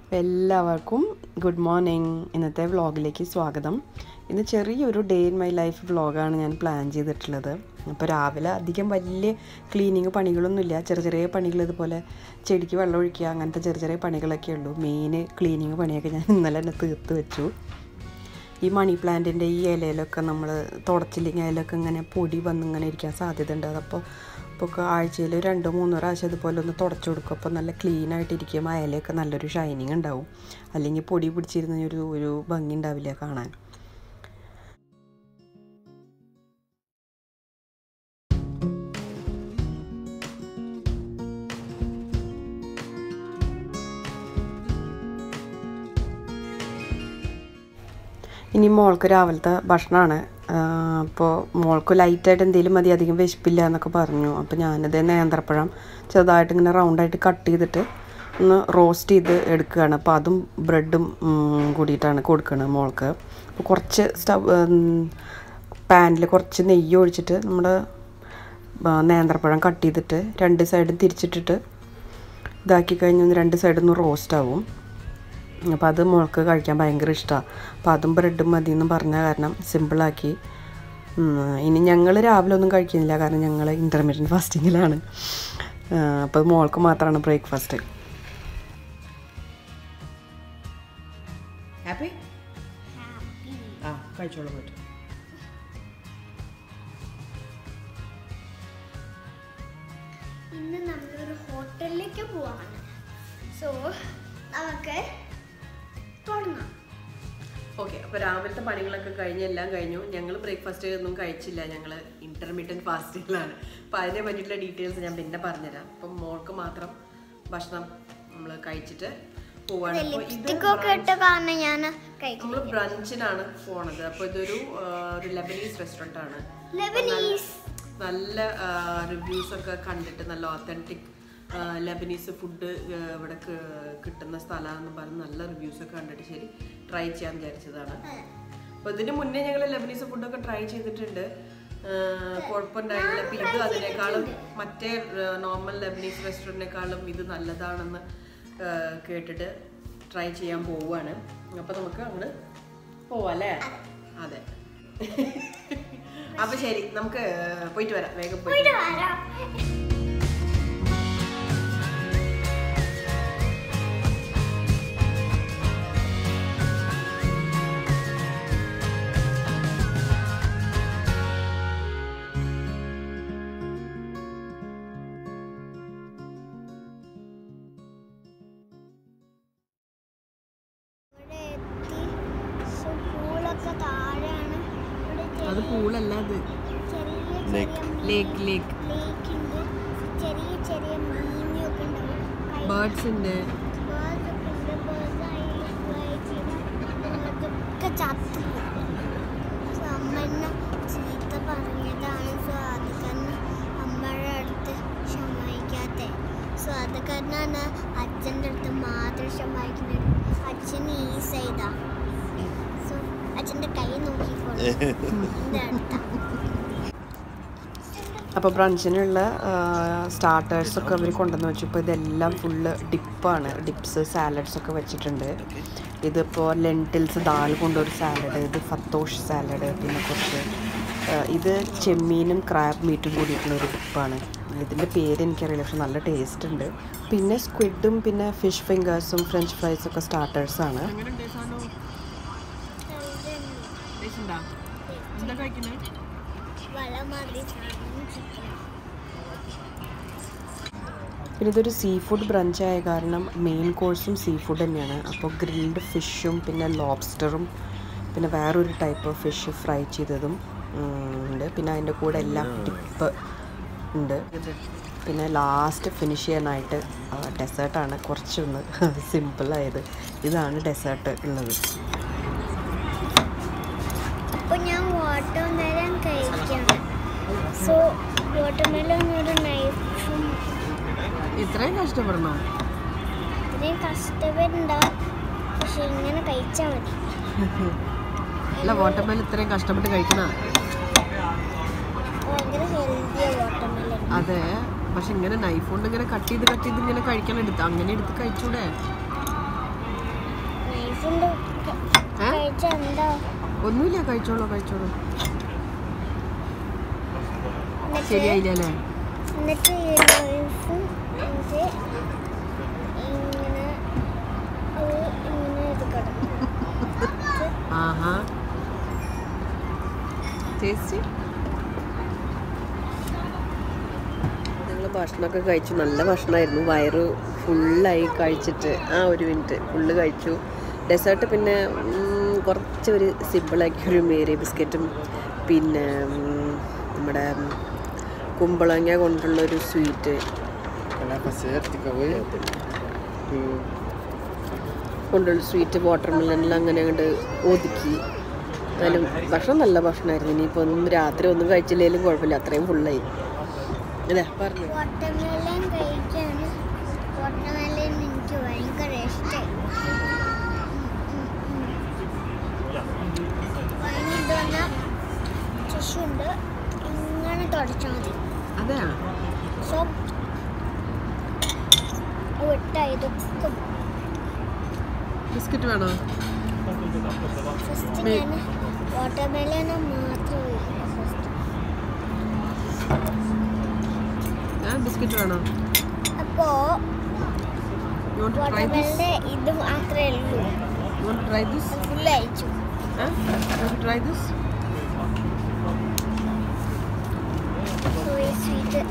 എല്ലാവർക്കും good morning ഇന്നത്തെ വ്ളോഗിലേക്ക് സ്വാഗതം ഇന്ന് ചെറിയൊരു ഡേ ഇൻ മൈ ലൈഫ് വ്ളോഗാണ് ഞാൻ പ്ലാൻ ചെയ്തിട്ടുള്ളത് അപ്പോൾ രാവിലെ അധികം വലിയ ക്ലീനിങ് പണികളൊന്നുമില്ല ചെറിയ ചെറിയ പണികൾ ഇതുപോലെ ചെടിക്ക് വെള്ളം ഒഴിക്കുക അങ്ങനത്തെ ചെറിയ ചെറിയ പണികളൊക്കെ ഉള്ളൂ മെയിൻ ക്ലീനിങ് പണിയൊക്കെ ഞാൻ ഇന്നലെ തന്നെ തീർത്ത് വെച്ചു ഈ മണി പ്ലാന്റിൻ്റെ ഈ ഇലയിലൊക്കെ നമ്മൾ തുടച്ചില്ലെങ്കിൽ അതിലൊക്കെ ഇങ്ങനെ പൊടി വന്ന് ഇങ്ങനെ ഇരിക്കാൻ സാധ്യത ഉണ്ട് അതപ്പോൾ ഇപ്പോൾ ആഴ്ചയിൽ രണ്ടോ മൂന്നോ പ്രാവശ്യം ഇതുപോലെ ഒന്ന് തുടച്ചു കൊടുക്കും അപ്പോൾ നല്ല ക്ലീൻ ആയിട്ട് ഇരിക്കും ആ ഇലയൊക്കെ നല്ലൊരു ഷൈനിങ് ഉണ്ടാവും അല്ലെങ്കിൽ പൊടി പിടിച്ചിരുന്ന ഒരു ഒരു ഭംഗി ഉണ്ടാവില്ല കാണാൻ ഇനി മോൾക്ക് രാവിലത്തെ ഭക്ഷണമാണ് അപ്പോൾ മോൾക്ക് ലൈറ്റായിട്ട് എന്തെങ്കിലും മതി അധികം വിശപ്പില്ല എന്നൊക്കെ പറഞ്ഞു അപ്പോൾ ഞാനത് നേന്ത്രപ്പഴം ചെറുതായിട്ട് ഇങ്ങനെ റൗണ്ടായിട്ട് കട്ട് ചെയ്തിട്ട് ഒന്ന് റോസ്റ്റ് ചെയ്ത് എടുക്കുകയാണ് അപ്പോൾ അതും ബ്രെഡും കൂടിയിട്ടാണ് കൊടുക്കുന്നത് മോൾക്ക് അപ്പോൾ കുറച്ച് സ്റ്റവ് പാനിൽ കുറച്ച് നെയ്യ് ഒഴിച്ചിട്ട് നമ്മുടെ നേന്ത്രപ്പഴം കട്ട് ചെയ്തിട്ട് രണ്ട് സൈഡും തിരിച്ചിട്ടിട്ട് ഇതാക്കി കഴിഞ്ഞ് രണ്ട് സൈഡിൽ നിന്ന് റോസ്റ്റ് ആവും അപ്പോൾ അത് മോൾക്ക് കഴിക്കാൻ ഭയങ്കര ഇഷ്ടമാണ് അപ്പോൾ അതും ബ്രെഡും മതി എന്ന് പറഞ്ഞ കാരണം സിമ്പിളാക്കി ഇനി ഞങ്ങൾ രാവിലെ ഒന്നും കഴിക്കുന്നില്ല കാരണം ഞങ്ങൾ ഇൻ്റർമീഡിയറ്റ് ഫാസ്റ്റിങ്ങിലാണ് അപ്പോൾ മോൾക്ക് മാത്രമാണ് ബ്രേക്ക്ഫാസ്റ്റ് ഹാപ്പി ആ കഴിച്ചോളൂ പറ്റും ഇന്ന് നമ്മളൊരു ഹോട്ടലിലേക്ക് പോവാണ് സോ നമുക്ക് തുടങ്ങാം ഓക്കെ അപ്പോൾ രാവിലത്തെ പണികളൊക്കെ കഴിഞ്ഞ് എല്ലാം കഴിഞ്ഞു ഞങ്ങൾ ബ്രേക്ക്ഫാസ്റ്റ് ഒന്നും കഴിച്ചില്ല ഞങ്ങൾ ഇൻ്റർമീഡിയറ്റ് ഫാസ്റ്റിങ്ങിലാണ് അപ്പോൾ അതിനെ പറ്റിയിട്ടുള്ള ഡീറ്റെയിൽസ് ഞാൻ പിന്നെ പറഞ്ഞുതരാം അപ്പം മോൾക്ക് മാത്രം ഭക്ഷണം നമ്മൾ കഴിച്ചിട്ട് പോവാണ് അപ്പോൾ ഇത് ലിപ്സ്റ്റിക്കൊക്കെ ഇട്ട കാരണം ഞാൻ കഴിക്കും നമ്മൾ ബ്രഞ്ചിനാണ് പോണത് അപ്പോൾ ഇതൊരു ആ, ഒരു ലെബനീസ് റെസ്റ്റോറൻ്റ് ആണ് ലെബനീസ് നല്ല റിവ്യൂസ് ഒക്കെ കണ്ടിട്ട് നല്ല ഓത്തൻറ്റിക് ലെബനീസ് ഫുഡ് ഇവിടെ ക- കിട്ടുന്ന സ്ഥലമാണെന്ന് പറഞ്ഞ് നല്ല റിവ്യൂസ് ഒക്കെ കണ്ടിട്ട് ശരി ട്രൈ ചെയ്യാൻ വിചാരിച്ചതാണ് അപ്പോൾ ഇതിന് മുന്നേ ഞങ്ങൾ ലെബനീസ് ഫുഡൊക്കെ ട്രൈ ചെയ്തിട്ടുണ്ട് ആ, കുഴപ്പമുണ്ടായില്ല അപ്പോൾ ഇത് അതിനേക്കാളും മറ്റേ നോർമൽ ലെബനീസ് റെസ്റ്റോറൻറ്റിനേക്കാളും ഇത് നല്ലതാണെന്ന് ആ, കേട്ടിട്ട് ട്രൈ ചെയ്യാൻ പോവുകയാണ് അപ്പോൾ നമുക്ക് അങ്ങോട്ട് പോവാം അല്ലേ അതെ അപ്പൊ ശരി നമുക്ക് പോയിട്ട് വരാം വേഗം പോയിട്ട് പോയിട്ട് വരാം ഇവിടെ എത്തി സോ പൂളൊക്കെ താഴെയാണ് ഇവിടെ അത് പൂളല്ല അത് ചെറിയ ചെറിയ ലേക്ക് ലേക്ക് ലേക്ക് ഉണ്ട് ചെറിയ ചെറിയ മീനൊക്കെ ഉണ്ടാവും കൈ- ബേർഡ്സ് ഉണ്ട് birds ഒക്കെ ഉണ്ട്. birds ആയി fly ചെയ്ത അതൊക്കെ ചത്തു സോ അമ്മ എന്നെ ചീത്ത പറഞ്ഞതാണ് സോ അത് കാരണം അമ്മയുടെ അടുത്ത് ക്ഷമിക്കാത്ത സോ അത് കാരണമാണ് അച്ഛൻ്റെ അടുത്ത് മാത്രം ക്ഷമിക്കുന്നത് അച്ഛന് ഈ സൈഡാ സോ അച്ഛൻ്റെ കൈ നോക്കിക്കോളൂ എൻ്റെ അടുത്താ അപ്പോൾ ബ്രഞ്ചിനുള്ള സ്റ്റാർട്ടേഴ്സൊക്കെ അവർ കൊണ്ടുവന്ന് വെച്ചു ഇപ്പോൾ ഇതെല്ലാം ഫുള്ള് ഡിപ്പാണ് ഡിപ്സ് സാലഡ്സ് ഒക്കെ വെച്ചിട്ടുണ്ട് ഇതിപ്പോൾ ലെൻറ്റിൽസ് ദാൽ കൊണ്ടൊരു സാലഡ് ഇത് ഫത്തോഷ് സാലഡ് പിന്നെ കുറച്ച് ആ, ഇത് ചെമ്മീനും ക്രാബ് മീറ്റും കൂടിയിട്ടുള്ള ഒരു ഡിപ്പാണ് ഇതിൻ്റെ പേര് എനിക്കറിയില്ല പക്ഷെ നല്ല ടേസ്റ്റ് ഉണ്ട് പിന്നെ സ്ക്വിഡും പിന്നെ ഫിഷ് ഫിംഗേഴ്സും ഫ്രഞ്ച് ഫ്രൈസൊക്കെ സ്റ്റാർട്ടേഴ്സാണ് വളമാതിരി സാധനം ചിക്കൻ പിന്നെ ഇതൊരു സീ ഫുഡ് ബ്രഞ്ച് ആയ കാരണം മെയിൻ കോഴ്സും സീ ഫുഡ് തന്നെയാണ് അപ്പോൾ ഗ്രിൽഡ് ഫിഷും പിന്നെ ലോബ്സ്റ്ററും പിന്നെ വേറൊരു ടൈപ്പ് ഫിഷ് ഫ്രൈ ചെയ്തതും ഉം, ഉണ്ട് പിന്നെ അതിൻ്റെ കൂടെ എല്ലാം ടിപ്പ് ഉണ്ട് പിന്നെ ലാസ്റ്റ് ഫിനിഷ് ചെയ്യാനായിട്ട് ഡെസേർട്ടാണ് കുറച്ചൊന്ന് സിമ്പിളായത് ഇതാണ് ഡെസേർട്ട് ഉള്ളത് അപ്പോൾ ഞാൻ വാട്ടർമെലൺ കഴിക്കണം സോ വാട്ടർമെലൺ ഒരു നൈഫും ഇത്രയും കഷ്ടപ്പെടണോ ഇത്രയും കഷ്ടപ്പെടുണ്ടാവും പക്ഷെ ഇങ്ങനെ കഴിച്ചാൽ മതി അല്ല വാട്ടർമെലൻ ഇത്രയും കഷ്ടപ്പെട്ട് കഴിക്കണ ഭയങ്കര ഹെൽത്തിയ വാട്ടർമെലൺ അതെ പക്ഷെ ഇങ്ങനെ നൈഫ് കൊണ്ട് ഇങ്ങനെ കട്ട് ചെയ്ത് കട്ട് ചെയ്ത് ഇങ്ങനെ കഴിക്കാൻ എടുത്ത് അങ്ങനെ എടുത്ത് കഴിച്ചൂടെ എന്താ ഒന്നുമില്ല കഴിച്ചോളൂ കഴിച്ചോളൂ എന്നിട്ട് ശരിയായില്ലേ എന്നിട്ട് ഈ ലൈഫും ഇത് ഇങ്ങനെ അത് ഇങ്ങനെ ഇത് കിടക്കും ആഹാ ടേസ്റ്റ് ഞങ്ങൾ ഭക്ഷണമൊക്കെ കഴിച്ചു നല്ല ഭക്ഷണമായിരുന്നു വയറ് ഫുള്ളായി കഴിച്ചിട്ട് ആ ഒരു മിനിറ്റ് ഫുള്ള് കഴിച്ചു ഡെസേർട്ട് പിന്നെ ഉം, കുറച്ച് ഒരു സിമ്പിളാക്കിയ ഒരു മേരി ബിസ്ക്കറ്റും പിന്നെ ഉം, നമ്മുടെ ഉം, കുമ്പളങ്ങ കൊണ്ടുള്ള ഒരു sweet Una pasea, tica, güey. കൊണ്ടുള്ള സ്വീറ്റ് വാട്ടർ മെല്ലനെല്ലാം അങ്ങനെ അങ്ങോട്ട് ഒതുക്കി എന്നാലും ഭക്ഷണം നല്ല ഭക്ഷണമായിരുന്നു ഇനിയിപ്പോൾ ഒന്നും രാത്രി ഒന്നും കഴിച്ചില്ലെങ്കിലും കുഴപ്പമില്ല അത്രയും ഫുള്ളായി അല്ലേ പറഞ്ഞു വാട്ടർമെലൻ കഴിക്കാണ് വാട്ടർമെലൻ എനിക്ക് ഭയങ്കര ഇഷ്ടമായി അതിന് ഇതുവന്ന ടിഷ്യുണ്ട് ഇങ്ങനെ തുടച്ചാൽ മതി അതെയാ സോ വിട്ട ഇതൊക്കെ ബിസ്ക്കറ്റ് വേണോ ഫസ്റ്റ് ഞാൻ വാട്ടർമെലനെ മാത്രം ഫസ്റ്റ് ആ ബിസ്ക്കറ്റ് വേണോ അപ്പോൾ യു വോണ്ട് ട്രൈ ദിസ് വാട്ടർമെലൻ്റെ ഇത് മാത്രമേ ഉള്ളൂ you want try this full അയച്ചു ട്രൈ ദിസ് സോ ഈ സ്വീറ്റ്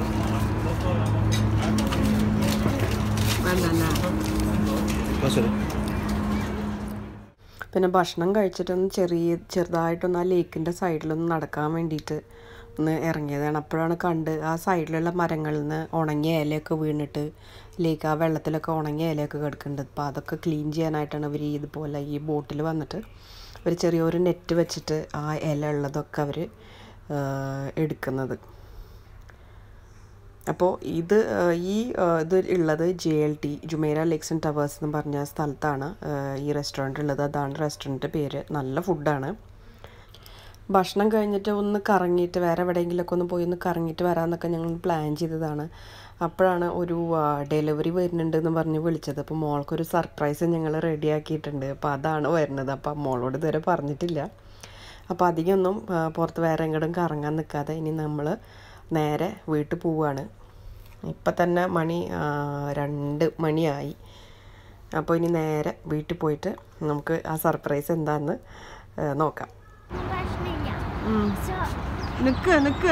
വേണ്ടല്ലേ Pásale. പിന്നെ ഭക്ഷണം കഴിച്ചിട്ടൊന്ന് ചെറിയ ചെറുതായിട്ടൊന്ന് ആ ലേക്കിൻ്റെ സൈഡിലൊന്ന് നടക്കാൻ വേണ്ടിയിട്ട് ഒന്ന് ഇറങ്ങിയതാണ് അപ്പോഴാണ് കണ്ട് ആ സൈഡിലുള്ള മരങ്ങളിൽ നിന്ന് ഉണങ്ങിയ ഇലയൊക്കെ വീണിട്ട് ലേക്ക് ആ വെള്ളത്തിലൊക്കെ ഉണങ്ങിയ ഇലയൊക്കെ കിടക്കുന്നുണ്ട് അപ്പോൾ അതൊക്കെ ക്ലീൻ ചെയ്യാനായിട്ടാണ് അവർ ഇതുപോലെ ഈ ബോട്ടിൽ വന്നിട്ട് ഒരു ചെറിയൊരു നെറ്റ് വെച്ചിട്ട് ആ ഇല ഉള്ളതൊക്കെ അവർ എടുക്കുന്നത് അപ്പോൾ ഇത് ആ, ഈ ആ, ഇത് ഉള്ളത് J L T Jumeirah Lakes and Towers എന്ന് പറഞ്ഞ സ്ഥലത്താണ് ആ, ഈ റെസ്റ്റോറൻറ്റ് ഉള്ളത് അതാണ് റെസ്റ്റോറൻറ്റ് പേര് നല്ല ഫുഡാണ് ഭക്ഷണം കഴിഞ്ഞിട്ട് ഒന്ന് കറങ്ങിയിട്ട് വേറെ എവിടെയെങ്കിലുമൊക്കെ ഒന്ന് പോയി ഒന്ന് കറങ്ങിയിട്ട് വരാമെന്നൊക്കെ ഞങ്ങൾ പ്ലാൻ ചെയ്തതാണ് അപ്പോഴാണ് ഒരു ഡെലിവറി വരുന്നുണ്ട് എന്ന് പറഞ്ഞ് വിളിച്ചത് അപ്പോൾ മോൾക്കൊരു സർപ്രൈസ് ഞങ്ങൾ റെഡിയാക്കിയിട്ടുണ്ട് അപ്പോൾ അതാണ് വരുന്നത് അപ്പോൾ മോളോട് ഇതുവരെ പറഞ്ഞിട്ടില്ല അപ്പോൾ അധികമൊന്നും ആ, പുറത്ത് വേറെ എങ്ങോട്ടും കറങ്ങാൻ നിൽക്കാതെ ഇനി നമ്മൾ നേരെ വീട്ടിൽ പോവുകയാണ് ഇപ്പം തന്നെ മണി ആ, രണ്ട് മണിയായി അപ്പോൾ ഇനി നേരെ വീട്ടിൽ പോയിട്ട് നമുക്ക് ആ സർപ്രൈസ് എന്താണെന്ന് ആ, നോക്കാം പ്രശ്നമില്ല സോ നിക്ക് നിക്ക്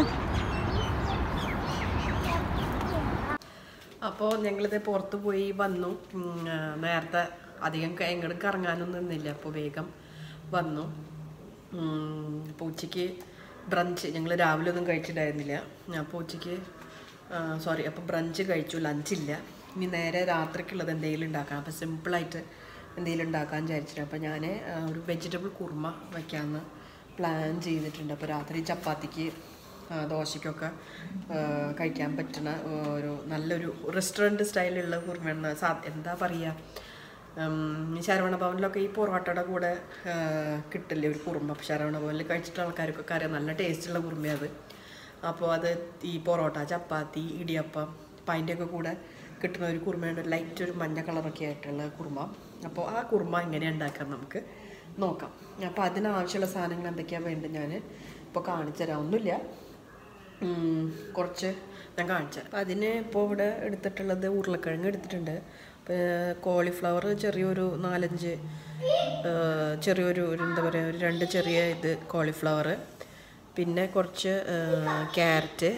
അപ്പോൾ ഞങ്ങളിത് പുറത്ത് പോയി വന്നു ഉം, ആ, നേരത്തെ അധികം ക- എങ്ങോട്ടും കറങ്ങാനൊന്നും നിന്നില്ല അപ്പോൾ വേഗം വന്നു ഉം, അപ്പോൾ ഉച്ചയ്ക്ക് ബ്രഞ്ച് ഞങ്ങൾ രാവിലെ ഒന്നും കഴിച്ചിട്ടുണ്ടായിരുന്നില്ല അപ്പോൾ ഉച്ചയ്ക്ക് സോറി അപ്പോൾ ബ്രഞ്ച് കഴിച്ചു ലഞ്ചില്ല ഇനി നേരെ രാത്രിക്കുള്ളത് എന്തെങ്കിലും ഉണ്ടാക്കാം അപ്പോൾ സിമ്പിളായിട്ട് എന്തെങ്കിലും ഉണ്ടാക്കാൻ വിചാരിച്ചിട്ട് അപ്പോൾ ഞാൻ ഒരു വെജിറ്റബിൾ കുർമ വയ്ക്കാമെന്ന് പ്ലാൻ ചെയ്തിട്ടുണ്ട് അപ്പോൾ രാത്രി ചപ്പാത്തിക്ക് ആ, ദോശയ്ക്കൊക്കെ ആ, കഴിക്കാൻ പറ്റുന്ന ആ, ഒരു നല്ലൊരു റെസ്റ്റോറൻറ്റ് സ്റ്റൈലുള്ള കുർമയാണ് സാ എന്താ പറയുക ഉം, ശരവണ ഭവനിലൊക്കെ ഈ പൊറോട്ടയുടെ കൂടെ ആ, കിട്ടില്ലേ ഒരു കുറുമ അപ്പോൾ ശരവണ ഭവനിൽ കഴിച്ചിട്ടുള്ള ആൾക്കാർക്കൊക്കെ അറിയാം നല്ല ടേസ്റ്റുള്ള കുറുമയാണ് അത് അപ്പോൾ അത് ഈ പൊറോട്ട ചപ്പാത്തി ഇടിയപ്പം അപ്പം അതിൻ്റെയൊക്കെ കൂടെ കിട്ടുന്ന ഒരു കുറുമയാണ് ലൈറ്റ് ഒരു മഞ്ഞ കളറൊക്കെ ആയിട്ടുള്ള കുറുമ അപ്പോൾ ആ കുറുമ എങ്ങനെ ഉണ്ടാക്കാൻ നമുക്ക് നോക്കാം അപ്പോൾ അതിനാവശ്യമുള്ള സാധനങ്ങൾ എന്തൊക്കെയാണ് വേണ്ടത് ഞാൻ ഇപ്പോൾ കാണിച്ചു തരാം ഒന്നുമില്ല ഉം, കുറച്ച് ഞാൻ കാണിച്ചു അപ്പം അതിന് ഇപ്പോൾ ഇവിടെ എടുത്തിട്ടുള്ളത് ഉരുളക്കിഴങ്ങ് എടുത്തിട്ടുണ്ട് കോളിഫ്ലവർ ചെറിയൊരു നാലഞ്ച് ആ, ചെറിയൊരു ഒരു എന്താ പറയുക ഒരു രണ്ട് ചെറിയ ഇത് കോളിഫ്ലവർ പിന്നെ കുറച്ച് ക്യാരറ്റ്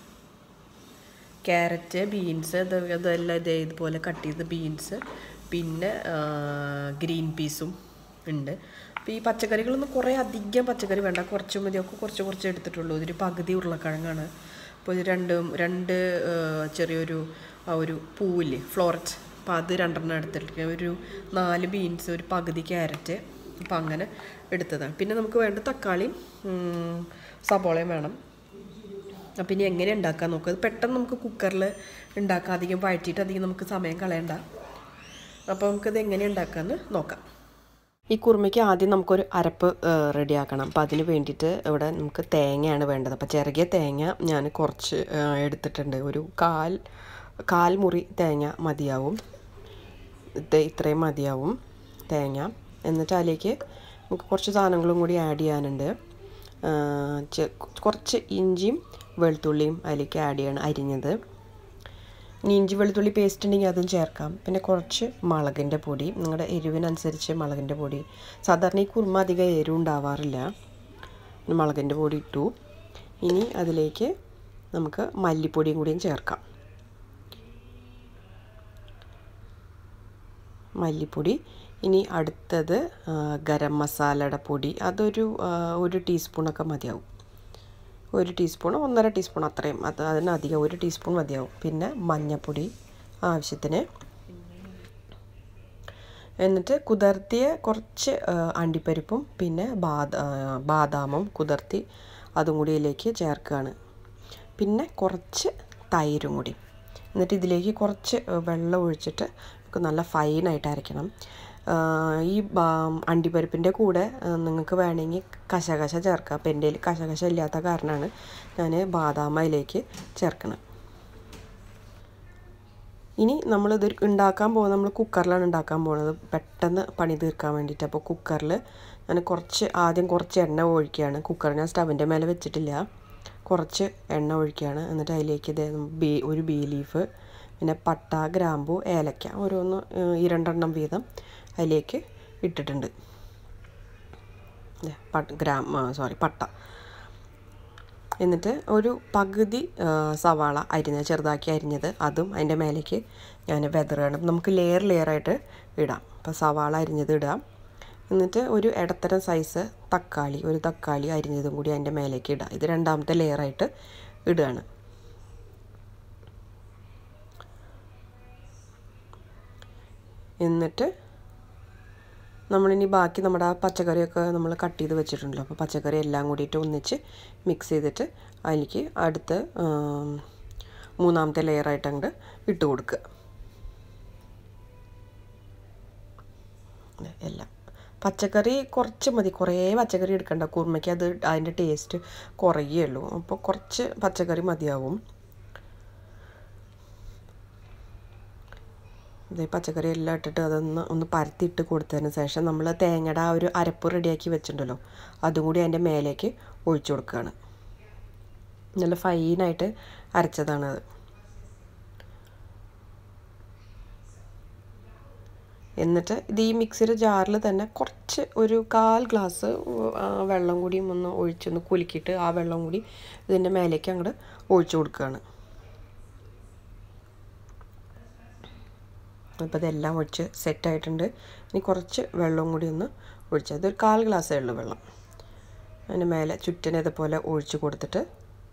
ക്യാരറ്റ് ബീൻസ് ഇത് ഇതെല്ലാം ഇതേ ഇതുപോലെ കട്ട് ചെയ്ത് ബീൻസ് പിന്നെ ഗ്രീൻ പീസും ഉണ്ട് അപ്പോൾ ഈ പച്ചക്കറികളൊന്നും കുറേ അധികം പച്ചക്കറി വേണ്ട കുറച്ച് മതിയൊക്കെ കുറച്ച് കുറച്ച് എടുത്തിട്ടുള്ളൂ ഇതൊരു പകുതി ഉരുളക്കിഴങ്ങാണ് അപ്പോൾ ഇത് രണ്ടും രണ്ട് ആ, ചെറിയൊരു ആ ഒരു പൂവില്ലേ ഫ്ലോററ്റ് അപ്പോൾ അത് രണ്ടെണ്ണം എടുത്തിട്ട് ഒരു നാല് ബീൻസ് ഒരു പകുതി ക്യാരറ്റ് അപ്പോൾ അങ്ങനെ എടുത്തതാണ് പിന്നെ നമുക്ക് വേണ്ട തക്കാളിയും ഉം, സബോളയും വേണം അപ്പം ഇനി എങ്ങനെ ഉണ്ടാക്കാൻ നോക്കുക അത് പെട്ടെന്ന് നമുക്ക് കുക്കറിൽ ഉണ്ടാക്കാം അധികം വഴറ്റിയിട്ട് അധികം നമുക്ക് സമയം കളയണ്ട അപ്പോൾ നമുക്കത് എങ്ങനെ ഉണ്ടാക്കാമെന്ന് നോക്കാം ഈ കുറുമയ്ക്ക് ആദ്യം നമുക്കൊരു അരപ്പ് റെഡിയാക്കണം അപ്പോൾ അതിന് വേണ്ടിയിട്ട് ഇവിടെ നമുക്ക് തേങ്ങയാണ് വേണ്ടത് അപ്പോൾ ചിറകിയ തേങ്ങ ഞാൻ കുറച്ച് ആ, എടുത്തിട്ടുണ്ട് ഒരു കാൽ കാൽ മുറി തേങ്ങ മതിയാവും ഇത് ഇത്രയും മതിയാവും തേങ്ങ എന്നിട്ട് അതിലേക്ക് നമുക്ക് കുറച്ച് സാധനങ്ങളും കൂടി ആഡ് ചെയ്യാനുണ്ട് ആ, ചെ- കുറച്ച് ഇഞ്ചിയും വെളുത്തുള്ളിയും അതിലേക്ക് ആഡ് ചെയ്യണം അരിഞ്ഞത് ഇനി ഇഞ്ചി വെളുത്തുള്ളി പേസ്റ്റ് ഉണ്ടെങ്കിൽ അതും ചേർക്കാം പിന്നെ കുറച്ച് മുളകിൻ്റെ പൊടി നിങ്ങളുടെ എരിവിനനുസരിച്ച് മുളകിൻ്റെ പൊടി സാധാരണ ഈ കുറുമ അധികം എരിവ് ഉണ്ടാവാറില്ല പിന്നെ മുളകിൻ്റെ പൊടി ഇട്ടു ഇനി അതിലേക്ക് നമുക്ക് മല്ലിപ്പൊടിയും കൂടിയും ചേർക്കാം മല്ലിപ്പൊടി ഇനി അടുത്തത് ആ, ഗരം മസാലയുടെ പൊടി അതൊരു ആ, ഒരു ടീസ്പൂണൊക്കെ മതിയാവും ഒരു ടീസ്പൂൺ ഒന്നര ടീസ്പൂൺ അത്രയും അത് അതിനധികം ഒരു ടീസ്പൂൺ മതിയാവും പിന്നെ മഞ്ഞൾപ്പൊടി ആവശ്യത്തിന് എന്നിട്ട് കുതിർത്തിയ കുറച്ച് ആ, അണ്ടിപ്പരിപ്പും പിന്നെ ബാദ ആ, ബാദാമും കുതിർത്തി അതും കൂടി ഇതിലേക്ക് ചേർക്കുകയാണ് പിന്നെ കുറച്ച് തൈരും കൂടി എന്നിട്ട് ഇതിലേക്ക് കുറച്ച് ആ, വെള്ളം ഒഴിച്ചിട്ട് നമുക്ക് നല്ല ഫൈനായിട്ട് അരയ്ക്കണം ആ, ഈ ബാ- അണ്ടിപ്പരിപ്പിൻ്റെ കൂടെ ആ, നിങ്ങൾക്ക് വേണമെങ്കിൽ കശകശ ചേർക്കാം അപ്പം എൻ്റെ കയ്യിൽ കശകശ ഇല്ലാത്ത കാരണമാണ് ഞാൻ ബാദാം അതിലേക്ക് ചേർക്കണം ഇനി നമ്മളിത് ഉണ്ടാക്കാൻ പോകുന്നത് നമ്മൾ കുക്കറിലാണ് ഉണ്ടാക്കാൻ പോകുന്നത് പെട്ടെന്ന് പണി തീർക്കാൻ വേണ്ടിയിട്ട് അപ്പോൾ കുക്കറിൽ ഞാൻ കുറച്ച് ആദ്യം കുറച്ച് എണ്ണ ഒഴിക്കുകയാണ് കുക്കർ ഞാൻ സ്റ്റവിൻ്റെ മേലെ വെച്ചിട്ടില്ല കുറച്ച് എണ്ണ ഒഴിക്കുകയാണ് എന്നിട്ട് അതിലേക്ക് ഇത് ബേ ഒരു ബേ ലീഫ് പിന്നെ പട്ട ഗ്രാമ്പു ഏലക്ക ഓരോന്ന് ഏഹ്, ഈ രണ്ടെണ്ണം വീതം അതിലേക്ക് ഇട്ടിട്ടുണ്ട് ദേ, പട്ട ഗ്രാം സോറി പട്ട എന്നിട്ട് ഒരു പകുതി ആ, സവാള അരിഞ്ഞ ചെറുതാക്കി അരിഞ്ഞത് അതും അതിൻ്റെ മേലേക്ക് ഞാൻ വെതറുകയാണ് നമുക്ക് ലെയർ ലെയറായിട്ട് ഇടാം അപ്പോൾ സവാള അരിഞ്ഞത് ഇടാം എന്നിട്ട് ഒരു ഇടത്തരം സൈസ് തക്കാളി ഒരു തക്കാളി അരിഞ്ഞതും കൂടി അതിൻ്റെ മേലേക്ക് ഇടാം ഇത് രണ്ടാമത്തെ ലെയറായിട്ട് ഇടുകയാണ് എന്നിട്ട് നമ്മളിനി ബാക്കി നമ്മുടെ ആ പച്ചക്കറിയൊക്കെ നമ്മൾ കട്ട് ചെയ്ത് വെച്ചിട്ടുണ്ടല്ലോ അപ്പോൾ പച്ചക്കറി എല്ലാം കൂടിയിട്ട് ഒന്നിച്ച് മിക്സ് ചെയ്തിട്ട് അതിലേക്ക് അടുത്ത് ആം, മൂന്നാമത്തെ ലെയറായിട്ട് അങ്ങോട്ട് ഇട്ട് കൊടുക്കുക ദേ, എല്ലാം പച്ചക്കറി കുറച്ച് മതി കുറേ പച്ചക്കറി എടുക്കണ്ട കുറുമയ്ക്ക് അത് അതിൻ്റെ ടേസ്റ്റ് കുറയുള്ളൂ അപ്പോൾ കുറച്ച് പച്ചക്കറി മതിയാവും ഇത് പച്ചക്കറി എല്ലാം ഇട്ടിട്ട് അതൊന്ന് ഒന്ന് പരത്തിയിട്ട് കൊടുത്തതിന് ശേഷം നമ്മൾ തേങ്ങയുടെ ആ ഒരു അരപ്പ് റെഡിയാക്കി വെച്ചിട്ടുണ്ടല്ലോ അതും കൂടി അതിൻ്റെ മേലേക്ക് ഒഴിച്ചു കൊടുക്കുകയാണ് നല്ല ഫൈനായിട്ട് അരച്ചതാണത് എന്നിട്ട് ഇത് ഈ മിക്സിയുടെ ജാറിൽ തന്നെ കുറച്ച് ഒരു കാൽ ഗ്ലാസ് ആ, വെള്ളം കൂടിയും ഒന്ന് ഒഴിച്ചൊന്ന് കുലുക്കിയിട്ട് ആ വെള്ളം കൂടി ഇതിൻ്റെ മേലേക്ക് അങ്ങോട്ട് ഒഴിച്ചു കൊടുക്കുകയാണ് അപ്പോൾ ഇതെല്ലാം ഒഴിച്ച് സെറ്റായിട്ടുണ്ട് ഇനി കുറച്ച് വെള്ളം കൂടി ഒന്ന് ഒഴിച്ച് അതൊരു കാൽ ഗ്ലാസ്സേ ഉള്ളൂ വെള്ളം അതിന് മേലെ ചുറ്റിനെ ഇതുപോലെ ഒഴിച്ച് കൊടുത്തിട്ട്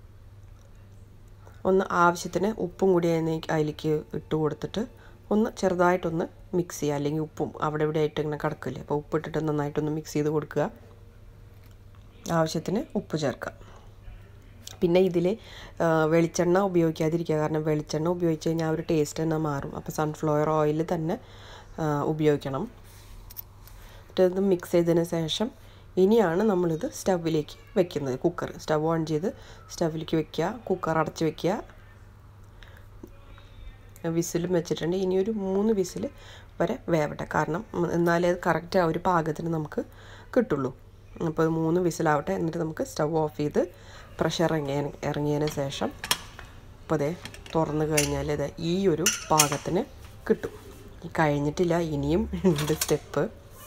ഒന്ന് ആവശ്യത്തിന് ഉപ്പും കൂടി അതിലേക്ക് അതിലേക്ക് ഇട്ട് കൊടുത്തിട്ട് ഒന്ന് ചെറുതായിട്ടൊന്ന് മിക്സ് ചെയ്യുക അല്ലെങ്കിൽ ഉപ്പും അവിടെ ഇവിടെ ആയിട്ട് ഇങ്ങനെ കിടക്കില്ലേ അപ്പോൾ ഉപ്പിട്ടിട്ട് നന്നായിട്ടൊന്ന് മിക്സ് ചെയ്ത് കൊടുക്കുക ആവശ്യത്തിന് ഉപ്പ് ചേർക്കുക പിന്നെ ഇതിൽ വെളിച്ചെണ്ണ ഉപയോഗിക്കാതിരിക്കുക കാരണം വെളിച്ചെണ്ണ ഉപയോഗിച്ച് കഴിഞ്ഞാൽ ആ ഒരു ടേസ്റ്റ് തന്നെ മാറും അപ്പോൾ സൺഫ്ലവർ ഓയിൽ തന്നെ ആ, ഉപയോഗിക്കണം എന്നിട്ട് ഇത് മിക്സ് ചെയ്തതിന് ശേഷം ഇനിയാണ് നമ്മളിത് സ്റ്റവിലേക്ക് വെക്കുന്നത് കുക്കർ സ്റ്റവ് ഓൺ ചെയ്ത് സ്റ്റവിലേക്ക് വെക്കുക കുക്കർ അടച്ച് വെക്കുക വിസിലും വെച്ചിട്ടുണ്ട് ഇനി ഒരു മൂന്ന് വിസിൽ വരെ വേവട്ടെ കാരണം ഉം, എന്നാലേ അത് കറക്റ്റ് ആ ഒരു പാകത്തിന് നമുക്ക് കിട്ടുള്ളൂ അപ്പോൾ അത് മൂന്ന് വിസിലാവട്ടെ എന്നിട്ട് നമുക്ക് സ്റ്റവ് ഓഫ് ചെയ്ത് പ്രഷർ ഇറങ്ങിയ ഇറങ്ങിയതിന് ശേഷം അപ്പോൾ അതേ തുറന്ന് കഴിഞ്ഞാൽ ഇത് ഈ ഒരു പാകത്തിന് കിട്ടും ഈ കഴിഞ്ഞിട്ടില്ല ഇനിയും ഉണ്ട് സ്റ്റെപ്പ്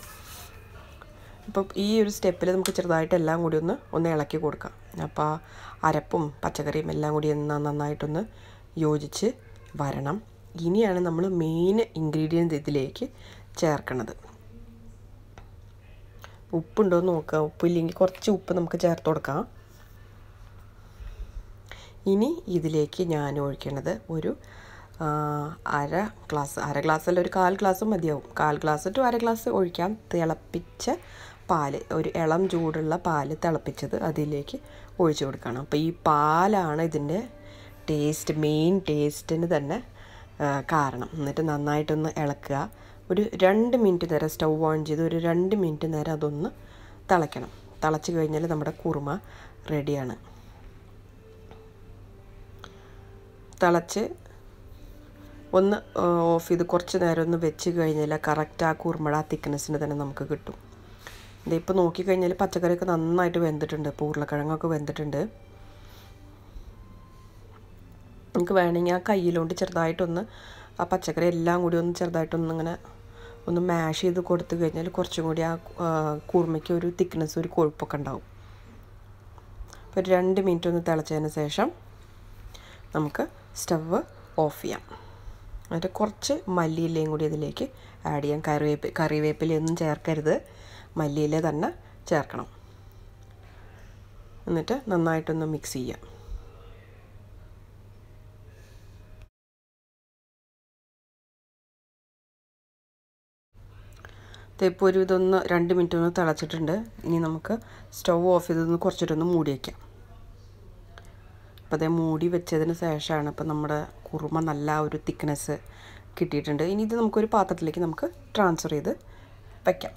അപ്പം ഈ ഒരു സ്റ്റെപ്പിൽ നമുക്ക് ചെറുതായിട്ട് എല്ലാം കൂടി ഒന്ന് ഒന്ന് ഇളക്കി കൊടുക്കാം അപ്പോൾ ആ അരപ്പും പച്ചക്കറിയും എല്ലാം കൂടി ഒന്ന് നന്നായിട്ടൊന്ന് യോജിച്ച് വരണം ഇനിയാണ് നമ്മൾ മെയിൻ ഇൻഗ്രീഡിയൻറ്റ് ഇതിലേക്ക് ചേർക്കണത് ഉപ്പുണ്ടോ എന്ന് നോക്കുക ഉപ്പില്ലെങ്കിൽ കുറച്ച് ഉപ്പ് നമുക്ക് ചേർത്ത് കൊടുക്കാം ഇനി ഇതിലേക്ക് ഞാൻ ഒഴിക്കണത് ഒരു ആ, അര ഗ്ലാസ് അര ഗ്ലാസ് അല്ല ഒരു കാൽ ഗ്ലാസ് മതിയാവും കാൽ ഗ്ലാസ് ടു അര ഗ്ലാസ് ഒഴിക്കാം തിളപ്പിച്ച പാല് ഒരു ഇളം ചൂടുള്ള പാല് തിളപ്പിച്ചത് അതിലേക്ക് ഒഴിച്ചു കൊടുക്കണം അപ്പോൾ ഈ പാലാണ് ഇതിൻ്റെ ടേസ്റ്റ് മെയിൻ ടേസ്റ്റിന് തന്നെ ആ, കാരണം എന്നിട്ട് നന്നായിട്ടൊന്ന് ഇളക്കുക ഒരു രണ്ട് മിനിറ്റ് നേരം സ്റ്റൗ ഓൺ ചെയ്ത് ഒരു രണ്ട് മിനിറ്റ് നേരം അതൊന്ന് തിളയ്ക്കണം തിളച്ച് കഴിഞ്ഞാൽ നമ്മുടെ കുറുമ റെഡിയാണ് തിളച്ച് ഒന്ന് ഓഫ് ചെയ്ത് കുറച്ച് നേരം ഒന്ന് വെച്ച് കഴിഞ്ഞാൽ കറക്റ്റ് ആ കുറുമട ആ തിക്നെസ്സിന് തന്നെ നമുക്ക് കിട്ടും ഇത് ഇപ്പോൾ നോക്കിക്കഴിഞ്ഞാൽ പച്ചക്കറിയൊക്കെ നന്നായിട്ട് വെന്തിട്ടുണ്ട് ഇപ്പോൾ ഉരുളക്കിഴങ്ങൊക്കെ വെന്തിട്ടുണ്ട് നമുക്ക് വേണമെങ്കിൽ ആ കയ്യിലോണ്ട് ചെറുതായിട്ടൊന്ന് ആ പച്ചക്കറി എല്ലാം കൂടി ഒന്ന് ചെറുതായിട്ടൊന്ന് ഇങ്ങനെ ഒന്ന് മാഷ് ചെയ്ത് കൊടുത്തു കഴിഞ്ഞാൽ കുറച്ചും കൂടി ആ ആ, കൂർമ്മയ്ക്ക് ഒരു തിക്നെസ് ഒരു കൊഴുപ്പൊക്കെ ഉണ്ടാവും അപ്പോൾ ഒരു രണ്ട് മിനിറ്റ് ഒന്ന് തിളച്ചതിന് ശേഷം നമുക്ക് സ്റ്റവ് ഓഫ് ചെയ്യാം എന്നിട്ട് കുറച്ച് മല്ലിയിലയും കൂടി ഇതിലേക്ക് ആഡ് ചെയ്യാം കറിവേപ്പ് കറിവേപ്പിലയൊന്നും ചേർക്കരുത് മല്ലിയില തന്നെ ചേർക്കണം എന്നിട്ട് നന്നായിട്ടൊന്ന് മിക്സ് ചെയ്യാം ഇപ്പോൾ ഒരു ഇതൊന്ന് രണ്ട് മിനിറ്റ് ഒന്ന് തിളച്ചിട്ടുണ്ട് ഇനി നമുക്ക് സ്റ്റവ് ഓഫ് ചെയ്തൊന്ന് കുറച്ചിട്ടൊന്ന് മൂടി വയ്ക്കാം അപ്പോൾ അതേ മൂടി വെച്ചതിന് ശേഷമാണ് ഇപ്പോൾ നമ്മുടെ കുറുമ നല്ല ആ ഒരു തിക്നെസ് കിട്ടിയിട്ടുണ്ട് ഇനി ഇത് നമുക്കൊരു പാത്രത്തിലേക്ക് നമുക്ക് ട്രാൻസ്ഫർ ചെയ്ത് വയ്ക്കാം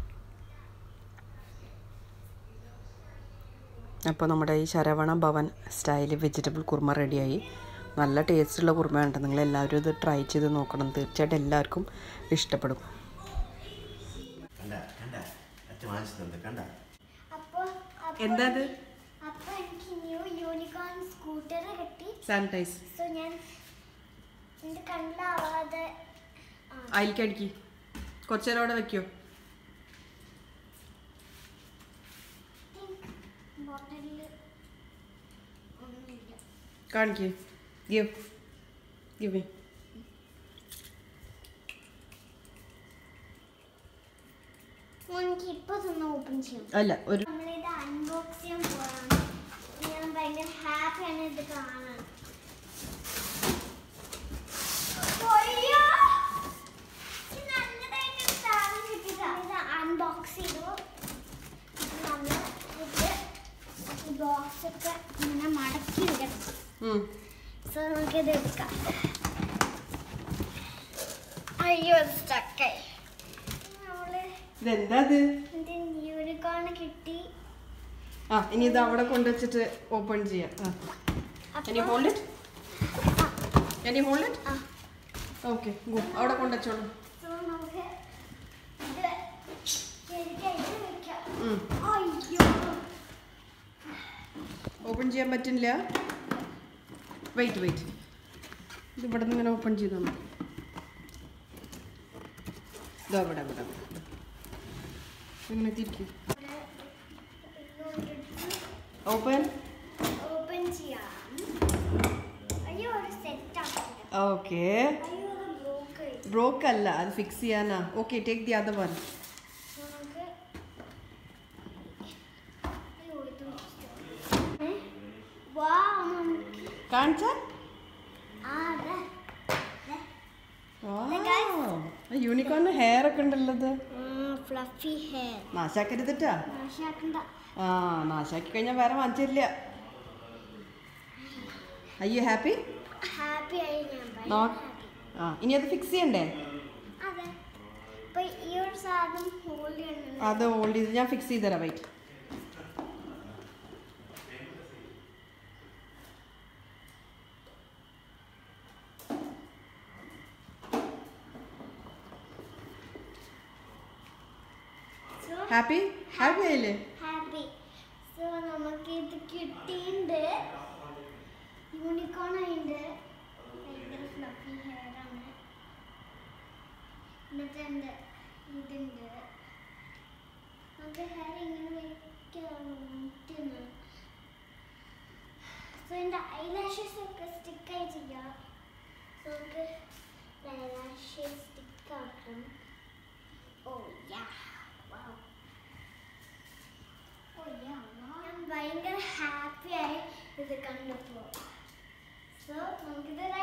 അപ്പോൾ നമ്മുടെ ഈ ശരവണ ഭവൻ സ്റ്റൈൽ വെജിറ്റബിൾ കുറുമ റെഡിയായി നല്ല ടേസ്റ്റുള്ള കുറുമയുണ്ട് നിങ്ങൾ എല്ലാവരും ഇത് ട്രൈ ചെയ്ത് നോക്കണം തീർച്ചയായിട്ടും എല്ലാവർക്കും ഇഷ്ടപ്പെടും കണ്ട കണ്ട അച്ഛൻ വാങ്ങിച്ചിട്ടുണ്ട് കണ്ട അപ്പൊ അപ്പൊ- എന്താ അത് അപ്പൊ എനിക്ക് ന്യൂ യൂണിക്കോൺ സ്കൂട്ടർ കിട്ടി സാനിറ്റൈസ് സോ ഞാൻ എന്റെ കണ്ണിലാവാതെ അതിലേക്ക് അടിക്കി കുറച്ച് നേരം അവിടെ വെക്കോ ബോട്ടലിൽ ഒന്നുമില്ല കാണിക്കേ ഗിവ് ഗിവ് എനിക്ക് ഇപ്പൊ തന്നെ ഓപ്പൺ ചെയ്യാം അല്ല ഒരു നമ്മളിത് അൺബോക്സ് ചെയ്യാൻ പോവാണ് ഞാൻ ഭയങ്കര ഹാപ്പിയാണ് ഇത് കാണാൻ അയ്യോ! ഇത് നല്ലതായിട്ടൊരു സാധനം കിട്ടിയതാ. ഇത് അൺബോക്സ് ചെയ്തു നമ്മൾ ഇത് ഈ ബോക്സ് ഒക്കെ ഇങ്ങനെ മടക്കി വിടണം ഉം. സോ നമുക്കിത് എടുക്കാം അയ്യോ സ്റ്റക്കായി നമ്മള് ഇതെന്താ ഇത് ഇത് യൂണിക്കോൺ കിട്ടി ആ ഇനി ഇത് അവിടെ കൊണ്ടുവച്ചിട്ട് ഓപ്പൺ ചെയ്യാം ആ എനി അപ്പൊ- hold it any hold it ആ ഓക്കെ ഗോ അവിടെ കൊണ്ടുവച്ചോളൂ സോ നമുക്ക് ഇത് ശരിക്കായിട്ട് വെക്കാം ഉം. അയ്യോ ഓപ്പൺ ചെയ്യാൻ പറ്റില്ല വെയിറ്റ് വെയിറ്റ് ഇത് ഇവിടെ നിന്ന് ഇങ്ങനെ ഓപ്പൺ ചെയ്താൽ മതി ഇതാ ഇവിടെ ഇവിടെ ഇവിടെ. ഇങ്ങനെ തിരിക്കും ഓപ്പൺ ഓപ്പൺ ചെയ്യാം അയ്യോ ഒരു സെറ്റ് ആക്കില്ല ഓക്കെ അയ്യോ അത് ബ്ലോക്ക് ബ്രോക്ക് അല്ല അത് ഫിക്സ് ചെയ്യാനാ okay take the other one നമുക്ക് അയ്യോ ഇത് വാ നമുക്ക് കാണിച്ച ആ അതെ യൂണിക്കോണിന് ഹെയർ ഒക്കെ ഉണ്ടല്ലോ ഇത് ഫ്ലഫി ഹെയർ നാശാക്കരുതിട്ടാ നാശാക്കണ്ട ആ നാശാക്കി കഴിഞ്ഞാൽ വേറെ വാങ്ങിച്ചില്ല അയ്യോ ഹാപ്പി ഹാപ്പി ആയി ഞാൻ ഭയങ്കര നോ happy. ആ ഇനി അത് ഫിക്സ് ചെയ്യണ്ടേ അതെ ഇപ്പൊ ഈ ഒരു സാധനം ഹോൾഡ് ചെയ്യണം അത് ഹോൾഡ് ചെയ്ത് ഞാൻ ഫിക്സ് ചെയ്ത് തരാം വെയിറ്റ് സോ ഹാപ്പി ഹാപ്പി ആയില്ലേ ഹാപ്പി സോ നമുക്ക് ഇത് കിട്ടിയിട്ടുണ്ട് യൂണിക്കോൺ ഉണ്ട് ഭയങ്കര ഫ്ലഫി ഹെയർ ആണ് എന്നിട്ട് ഉണ്ട് ഇതുണ്ട് നമുക്ക് ഹെയർ ഇങ്ങനെ വെക്കുന്നു സോ എൻ്റെ ഐലാഷസ് ഒക്കെ സ്റ്റിക്കായി ചെയ്യാം സോ നമുക്ക് ഐലാഷസ് സ്റ്റിക്കാക്കാം ഓ യാ വൗ ഓ യാ ഞാൻ ഭയങ്കര ഹാപ്പിയായി ഇത് കണ്ടപ്പോൾ സോ നമുക്കിത്